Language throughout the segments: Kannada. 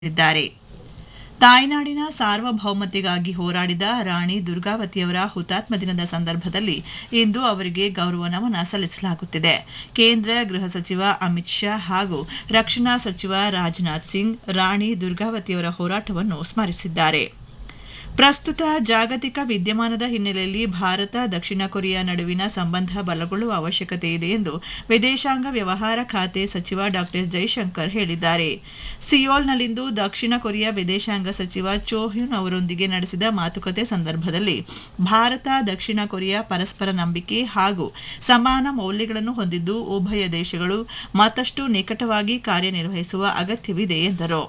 ಇದ್ದಾರೆ ತಾಯ್ನಾಡಿನ ಸಾರ್ವಭೌಮತೆಗಾಗಿ ಹೋರಾಡಿದ ರಾಣಿ ದುರ್ಗಾವತಿಯವರ ಹುತಾತ್ಮ ದಿನದ ಸಂದರ್ಭದಲ್ಲಿ ಇಂದು ಅವರಿಗೆ ಗೌರವ ನಮನ ಸಲ್ಲಿಸಲಾಗುತ್ತಿದೆ ಕೇಂದ್ರ ಗೃಹ ಸಚಿವ ಅಮಿತ್ ಶಾ ಹಾಗೂ ರಕ್ಷಣಾ ಸಚಿವ ರಾಜನಾಥ್ ಸಿಂಗ್ ರಾಣಿ ದುರ್ಗಾವತಿಯವರ ಹೋರಾಟವನ್ನು ಸ್ಮರಿಸಿದ್ದಾರೆ ಪ್ರಸ್ತುತ ಜಾಗತಿಕ ವಿದ್ಯಮಾನದ ಹಿನ್ನೆಲೆಯಲ್ಲಿ ಭಾರತ ದಕ್ಷಿಣ ಕೊರಿಯಾ ನಡುವಿನ ಸಂಬಂಧ ಬಲಗೊಳ್ಳುವ ಅವಶ್ಯಕತೆ ಇದೆ ಎಂದು ವಿದೇಶಾಂಗ ವ್ಯವಹಾರ ಖಾತೆ ಸಚಿವ ಡಾ ಜೈಶಂಕರ್ ಹೇಳಿದ್ದಾರೆ ಸಿಯೋಲ್ನಲ್ಲಿಂದು ದಕ್ಷಿಣ ಕೊರಿಯಾ ವಿದೇಶಾಂಗ ಸಚಿವ ಚೋ ಹ್ಯುನ್ ಅವರೊಂದಿಗೆ ನಡೆಸಿದ ಮಾತುಕತೆ ಸಂದರ್ಭದಲ್ಲಿ ಭಾರತ ದಕ್ಷಿಣ ಕೊರಿಯಾ ಪರಸ್ಪರ ನಂಬಿಕೆ ಹಾಗೂ ಸಮಾನ ಮೌಲ್ಯಗಳನ್ನು ಹೊಂದಿದ್ದು ಉಭಯ ದೇಶಗಳು ಮತ್ತಷ್ಟು ನಿಕಟವಾಗಿ ಕಾರ್ಯನಿರ್ವಹಿಸುವ ಅಗತ್ಯವಿದೆ ಎಂದರು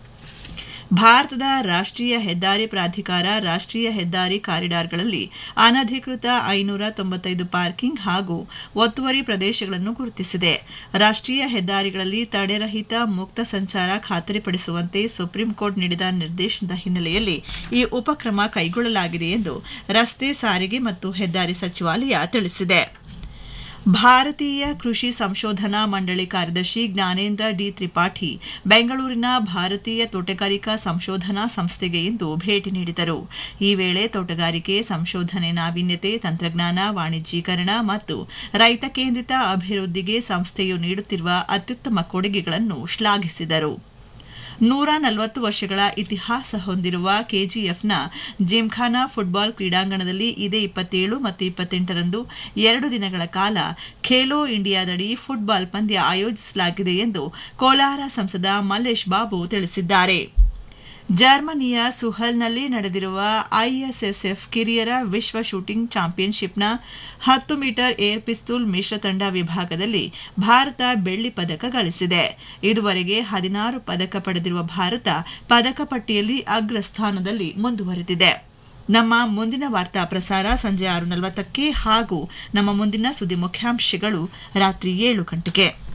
ಭಾರತದ ರಾಷ್ಟ್ರೀಯ ಹೆದ್ದಾರಿ ಪ್ರಾಧಿಕಾರ ರಾಷ್ಟ್ರೀಯ ಹೆದ್ದಾರಿ ಕಾರಿಡಾರ್ಗಳಲ್ಲಿ ಅನಧಿಕೃತ ಐನೂರ ತೊಂಬತ್ತೈದು ಪಾರ್ಕಿಂಗ್ ಹಾಗೂ ಒತ್ತುವರಿ ಪ್ರದೇಶಗಳನ್ನು ಗುರುತಿಸಿದೆ ರಾಷ್ಟ್ರೀಯ ಹೆದ್ದಾರಿಗಳಲ್ಲಿ ತಡೆರಹಿತ ಮುಕ್ತ ಸಂಚಾರ ಖಾತರಿಪಡಿಸುವಂತೆ ಸುಪ್ರೀಂ ಕೋರ್ಟ್ ನೀಡಿದ ನಿರ್ದೇಶನದ ಹಿನ್ನೆಲೆಯಲ್ಲಿ ಈ ಉಪಕ್ರಮ ಕೈಗೊಳ್ಳಲಾಗಿದೆ ಎಂದು ರಸ್ತೆ ಸಾರಿಗೆ ಮತ್ತು ಹೆದ್ದಾರಿ ಸಚಿವಾಲಯ ತಿಳಿಸಿದೆ ಭಾರತೀಯ ಕೃಷಿ ಸಂಶೋಧನಾ ಮಂಡಳಿ ಕಾರ್ಯದರ್ಶಿ ಜ್ಞಾನೇಂದ್ರ ಡಿ ತ್ರಿಪಾಠಿ ಬೆಂಗಳೂರಿನ ಭಾರತೀಯ ತೋಟಗಾರಿಕಾ ಸಂಶೋಧನಾ ಸಂಸ್ಥೆಗೆ ಇಂದು ಭೇಟಿ ನೀಡಿದರು ಈ ವೇಳೆ ತೋಟಗಾರಿಕೆ ಸಂಶೋಧನೆ ನಾವೀನ್ಯತೆ ತಂತ್ರಜ್ಞಾನ ವಾಣಿಜ್ಯೀಕರಣ ಮತ್ತು ರೈತ ಕೇಂದ್ರಿತ ಅಭಿವೃದ್ಧಿಗೆ ಸಂಸ್ಥೆಯು ನೀಡುತ್ತಿರುವ ಅತ್ಯುತ್ತಮ ಕೊಡುಗೆಗಳನ್ನು ಶ್ಲಾಘಿಸಿದರು ನೂರ ನಲವತ್ತು ವರ್ಷಗಳ ಇತಿಹಾಸ ಹೊಂದಿರುವ ಕೆಜಿಎಫ್ನ ಜಿಮ್ಖಾನಾ ಫುಟ್ಬಾಲ್ ಕ್ರೀಡಾಂಗಣದಲ್ಲಿ ಇದೇ ಇಪ್ಪತ್ತೇಳು ಮತ್ತು ಇಪ್ಪತ್ತೆಂಟರಂದು ಎರಡು ದಿನಗಳ ಕಾಲ ಖೇಲೋ ಇಂಡಿಯಾದಡಿ ಫುಟ್ಬಾಲ್ ಪಂದ್ಯ ಆಯೋಜಿಸಲಾಗಿದೆ ಎಂದು ಕೋಲಾರ ಸಂಸದ ಮಲ್ಲೇಶ್ ಬಾಬು ತಿಳಿಸಿದ್ದಾರೆ ಜರ್ಮನಿಯ ಸುಹಲ್ನಲ್ಲಿ ನಡೆದಿರುವ ಐಎಸ್ಎಸ್ಎಫ್ ಕಿರಿಯರ ವಿಶ್ವ ಶೂಟಿಂಗ್ ಚಾಂಪಿಯನ್ಶಿಪ್ನ ಹತ್ತು ಮೀಟರ್ ಏರ್ ಪಿಸ್ತೂಲ್ ಮಿಶ್ರ ತಂಡ ವಿಭಾಗದಲ್ಲಿ ಭಾರತ ಬೆಳ್ಳಿ ಪದಕ ಗಳಿಸಿದೆ ಇದುವರೆಗೆ ಹದಿನಾರು ಪದಕ ಪಡೆದಿರುವ ಭಾರತ ಪದಕ ಪಟ್ಟಿಯಲ್ಲಿ ಅಗ್ರಸ್ಥಾನದಲ್ಲಿ ಮುಂದುವರೆದಿದೆ ನಮ್ಮ ಮುಂದಿನ ವಾರ್ತಾ ಪ್ರಸಾರ ಸಂಜೆ ಆರು ನಲವತ್ತಕ್ಕೆ ಹಾಗೂ ನಮ್ಮ ಮುಂದಿನ ಸುದ್ದಿ ಮುಖ್ಯಾಂಶಗಳು ರಾತ್ರಿ ಏಳು ಗಂಟೆಗೆ